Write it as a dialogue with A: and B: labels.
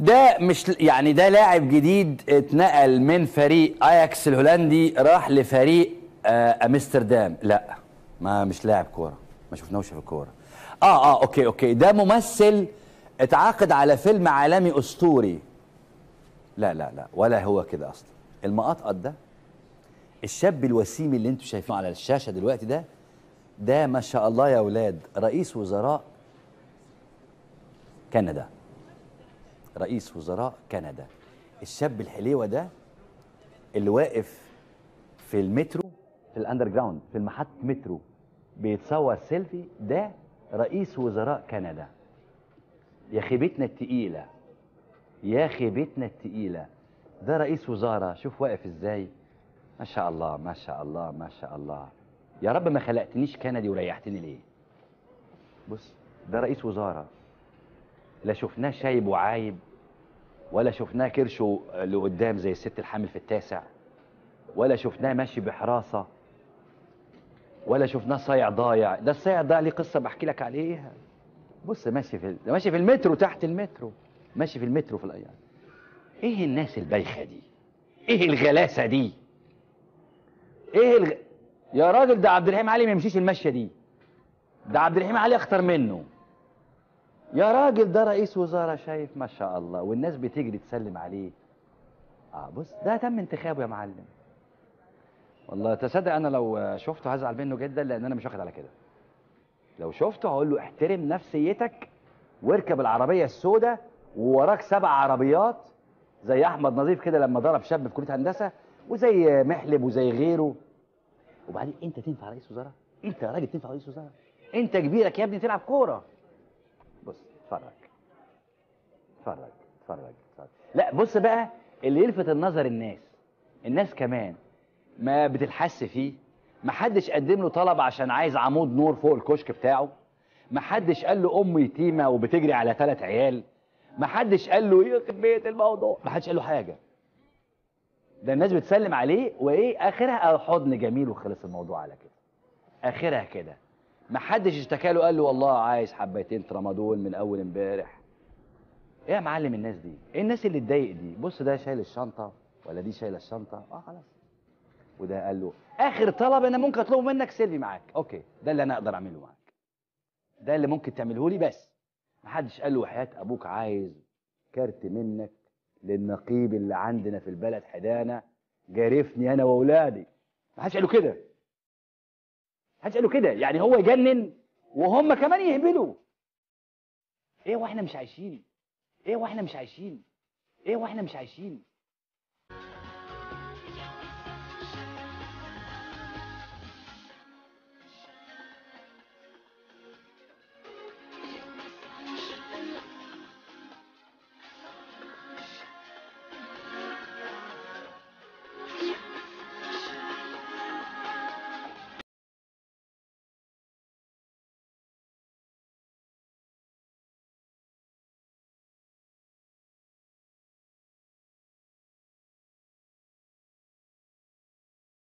A: ده مش يعني ده لاعب جديد اتنقل من فريق اياكس الهولندي راح لفريق آه امستردام لا ما مش لاعب كوره ما شفناهوش في الكوره اه اه اوكي اوكي ده ممثل اتعاقد على فيلم عالمي اسطوري لا لا لا ولا هو كده اصلا المقطقط ده الشاب الوسيم اللي انتوا شايفينه على الشاشه دلوقتي ده ده ما شاء الله يا اولاد رئيس وزراء كندا رئيس وزراء كندا الشاب الحليوه ده اللي واقف في المترو في الاندر جراوند في المحطه مترو بيتصور سيلفي ده رئيس وزراء كندا يا خيبتنا التقيله يا خيبتنا التقيله ده رئيس وزاره شوف واقف ازاي ما شاء الله ما شاء الله ما شاء الله يا رب ما خلقتنيش كندي وريحتني ليه بص ده رئيس وزاره لا شفناه شايب وعايب ولا شفناه كرشه لقدام زي الست الحامل في التاسع ولا شفناه ماشي بحراسه ولا شفناه صايع ضايع ده الصايع ضايع ليه قصه بحكي لك عليها بص ماشي في ده ماشي في المترو تحت المترو ماشي في المترو في الايام ايه الناس البايخه دي ايه الغلاسه دي ايه الغ... يا راجل ده عبد الرحيم علي ما يمشيش المشيه دي ده عبد الرحيم علي اخطر منه يا راجل ده رئيس وزراء شايف ما شاء الله والناس بتجري تسلم عليه اه بص ده تم انتخابه يا معلم والله تصدق انا لو شفته هزعل منه جدا لان انا مش واخد على كده لو شفته هقول له احترم نفسيتك واركب العربيه السوداء ووراك سبع عربيات زي احمد نظيف كده لما ضرب شاب في كليه هندسه وزي محلب وزي غيره وبعدين انت تنفع رئيس وزراء انت يا راجل تنفع رئيس وزراء انت كبيرك يا ابني تلعب كوره بص اتفرج اتفرج اتفرج اتفرج لا بص بقى اللي يلفت النظر الناس الناس كمان ما بتلحس فيه ما حدش قدم له طلب عشان عايز عمود نور فوق الكشك بتاعه ما حدش قال له ام يتيمه وبتجري على ثلاث عيال ما حدش قال له يخرب بيت الموضوع ما حدش قال له حاجه ده الناس بتسلم عليه وايه اخرها حضن جميل وخلص الموضوع على كده اخرها كده ما حدش اشتكى له قال له والله عايز حبيتين ترامادول من اول امبارح ايه يا معلم الناس دي ايه الناس اللي اتضايق دي بص ده شايل الشنطه ولا دي شايله الشنطه اه خلاص وده قال له اخر طلب انا ممكن اطلبه منك سيلفي معاك اوكي ده اللي انا اقدر اعمله معاك ده اللي ممكن تعمله لي بس ما حدش قال له وحياه ابوك عايز كارت منك للنقيب اللي عندنا في البلد حدانا جارفني انا واولادي ما حدش قال له كده ما حدش قال له كده يعني هو يجنن وهم كمان يهبلوا ايه واحنا مش عايشين ايه واحنا مش عايشين ايه واحنا مش عايشين